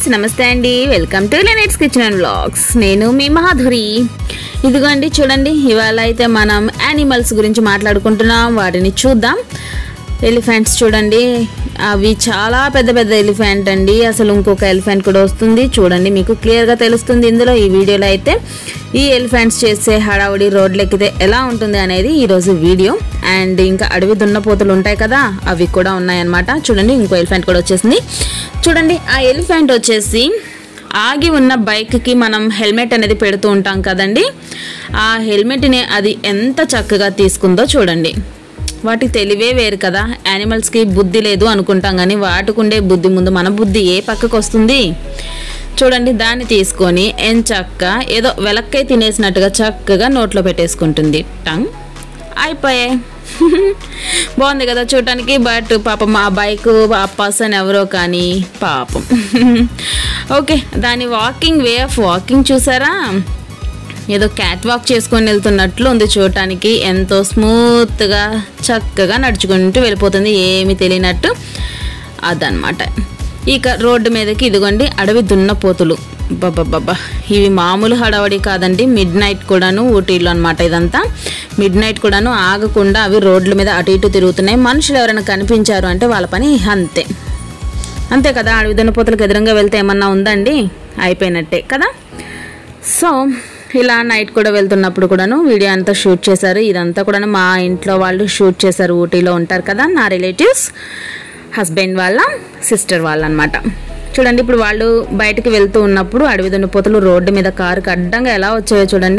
friends నమస్తే అండి welcome to లెనెట్స్ కిచెన్ అండ్ వ్లాగ్స్ నేను మీ మాధురి ఇదిగోండి చూడండి ఇవాళ అయితే మనం యానిమల్స్ గురించి మాట్లాడుకుంటున్నాం వాటిని చూద్దాం ఎలిఫెంట్స్ చూడండి అవి చాలా పెద్ద పెద్ద ఎలిఫెంట్ అండి అసలు ఇంకొక ఎలిఫెంట్ కూడా వస్తుంది చూడండి మీకు క్లియర్గా తెలుస్తుంది ఇందులో ఈ వీడియోలో అయితే ఈ ఎలిఫెంట్స్ చేసే హడావుడి రోడ్లు ఎక్కితే ఎలా ఉంటుంది అనేది ఈరోజు వీడియో అండ్ ఇంకా అడవి దున్నపోతులు ఉంటాయి కదా అవి కూడా ఉన్నాయన్నమాట చూడండి ఇంకో ఎలిఫెంట్ కూడా వచ్చేసింది చూడండి ఆ ఎలిఫెంట్ వచ్చేసి ఆగి ఉన్న బైక్కి మనం హెల్మెట్ అనేది పెడుతూ ఉంటాం కదండి ఆ హెల్మెట్ని అది ఎంత చక్కగా తీసుకుందో చూడండి వాటి తెలివే వేరు కదా యానిమల్స్కి బుద్ధి లేదు అనుకుంటాం కానీ వాటికి ఉండే బుద్ధి ముందు మన బుద్ధి ఏ పక్కకు వస్తుంది చూడండి దాన్ని తీసుకొని ఎన్ చక్క ఏదో వెలక్కై తినేసినట్టుగా చక్కగా నోట్లో పెట్టేసుకుంటుంది టంగ్ అయిపోయాయి బాగుంది కదా చూడటానికి బట్ పాపం ఆ బైక్ ఆ పర్సన్ ఎవరో కానీ పాపం ఓకే దాని వాకింగ్ వే ఆఫ్ వాకింగ్ చూసారా ఏదో క్యాట్ వాక్ చేసుకొని వెళ్తున్నట్లు ఉంది చూడటానికి ఎంతో స్మూత్గా చక్కగా నడుచుకుంటూ వెళ్ళిపోతుంది ఏమి తెలియనట్టు అదనమాట ఇక రోడ్డు మీదకి ఇదిగోండి అడవి దున్నపోతులు బాబా ఇవి మామూలు హడావడి కాదండి మిడ్ నైట్ కూడాను ఊటీలో అనమాట ఇదంతా మిడ్ నైట్ కూడాను ఆగకుండా అవి రోడ్ల మీద అటు ఇటు తిరుగుతున్నాయి మనుషులు ఎవరైనా కనిపించారు అంటే వాళ్ళ పని అంతే అంతే కదా అడవి దున్నపోతులకు ఎదురుగా వెళ్తే ఏమన్నా ఉందండి అయిపోయినట్టే కదా సో ఇలా నైట్ కూడా వెళ్తున్నప్పుడు కూడాను వీడియో అంతా షూట్ చేశారు ఇదంతా కూడా మా ఇంట్లో వాళ్ళు షూట్ చేశారు ఊటీలో ఉంటారు కదా నా రిలేటివ్స్ హస్బెండ్ వాళ్ళ సిస్టర్ వాళ్ళ అనమాట చూడండి ఇప్పుడు వాళ్ళు బయటకు వెళ్తూ ఉన్నప్పుడు అడవి దున్నపోతలు రోడ్డు మీద కారుకి అడ్డంగా ఎలా వచ్చాయో చూడండి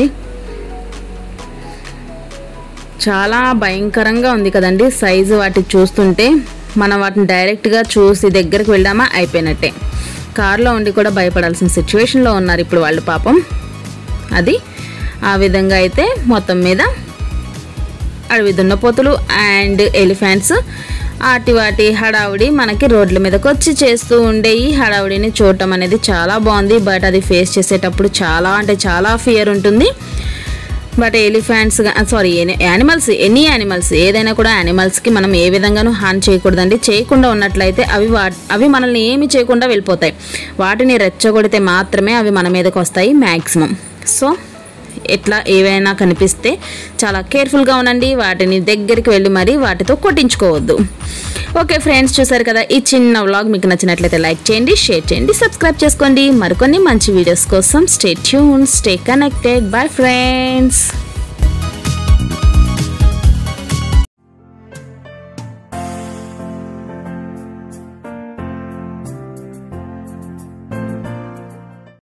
చాలా భయంకరంగా ఉంది కదండి సైజు వాటి చూస్తుంటే మనం వాటిని డైరెక్ట్గా చూసి దగ్గరికి వెళ్ళామా అయిపోయినట్టే కారులో ఉండి కూడా భయపడాల్సిన సిచ్యువేషన్లో ఉన్నారు ఇప్పుడు వాళ్ళు పాపం అది ఆ విధంగా అయితే మొత్తం మీద అడవి దున్నపోతులు అండ్ ఎలిఫెంట్స్ ఆటి వాటి హడావుడి మనకి రోడ్ల మీదకి వచ్చి చేస్తూ ఉండే ఈ హడావుడిని చూడటం అనేది చాలా బాగుంది బట్ అది ఫేస్ చేసేటప్పుడు చాలా అంటే చాలా ఫియర్ ఉంటుంది but elephants sorry animals any animals ఏదైనా కూడా యానిమల్స్కి మనం ఏ విధంగానూ హాని చేయకూడదండి చేయకుండా ఉన్నట్లయితే అవి వా అవి మనల్ని ఏమి చేయకుండా వెళ్ళిపోతాయి వాటిని రెచ్చగొడితే మాత్రమే అవి మన మీదకి వస్తాయి మ్యాక్సిమం సో ఎట్లా ఏవైనా కనిపిస్తే చాలా కేర్ఫుల్గా ఉండండి వాటిని దగ్గరికి వెళ్ళి మరీ వాటితో కొట్టించుకోవద్దు ఓకే ఫ్రెండ్స్ చూసారు కదా ఈ చిన్న వ్లాగ్ మీకు నచ్చినట్లయితే లైక్ చేయండి షేర్ చేయండి సబ్స్క్రైబ్ చేసుకోండి మరికొన్ని మంచి వీడియోస్ కోసం stay tune stay connected bye friends